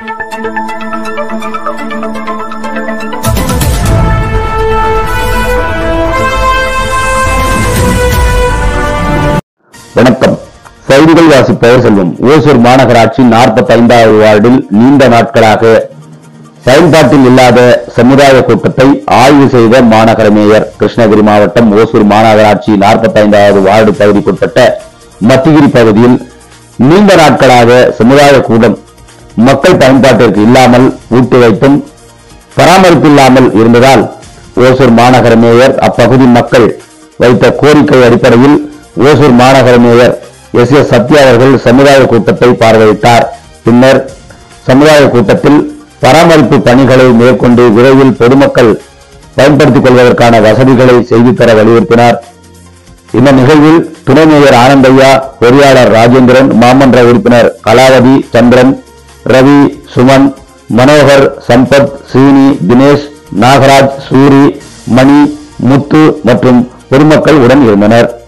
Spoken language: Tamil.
வணக்கம் செய்திகள் வாசிப்பவர் செல்வம் ஓசூர் மாநகராட்சி 45வது வார்டில் நீண்ட நாட்களாக பயன்பாட்டில் இல்லாத சமுதாய கூட்டத்தை ஆய்வு செய்த மாநகர மேயர் கிருஷ்ணகிரி மாவட்டம் ஓசூர் மாநகராட்சி 45வது வார்டு பகுதிக்குட்பட்ட மத்திகிரி பகுதியில் நீண்ட நாட்களாக சமுதாய கூடம் மக்கள் பயன்பாட்டிற்கு இல்லாமல் பூட்டி வைத்தும் பராமரிப்பில்லாமல் இருந்ததால் ஓசூர் மாநகர மேயர் அப்பகுதி மக்கள் வைத்த கோரிக்கை அடிப்படையில் ஓசூர் மாநகர மேயர் எஸ் எஸ் சத்யா அவர்கள் சமுதாய கூட்டத்தை பார்வையிட்டார் பின்னர் சமுதாய கூட்டத்தில் பராமரிப்பு பணிகளை மேற்கொண்டு விரைவில் பொதுமக்கள் பயன்படுத்திக் கொள்வதற்கான வசதிகளை செய்து தர வலியுறுத்தினார் இந்த நிகழ்வில் துணை மேயர் ஆனந்தையா பொறியாளர் ராஜேந்திரன் மாமன்ற உறுப்பினர் கலாவதி சந்திரன் ரவி சுமன் மனோகர் சம்பத் சீனி தினேஷ் நாகராஜ் சூரி மணி முத்து மற்றும் பொதுமக்கள் உடன் இருந்தனர்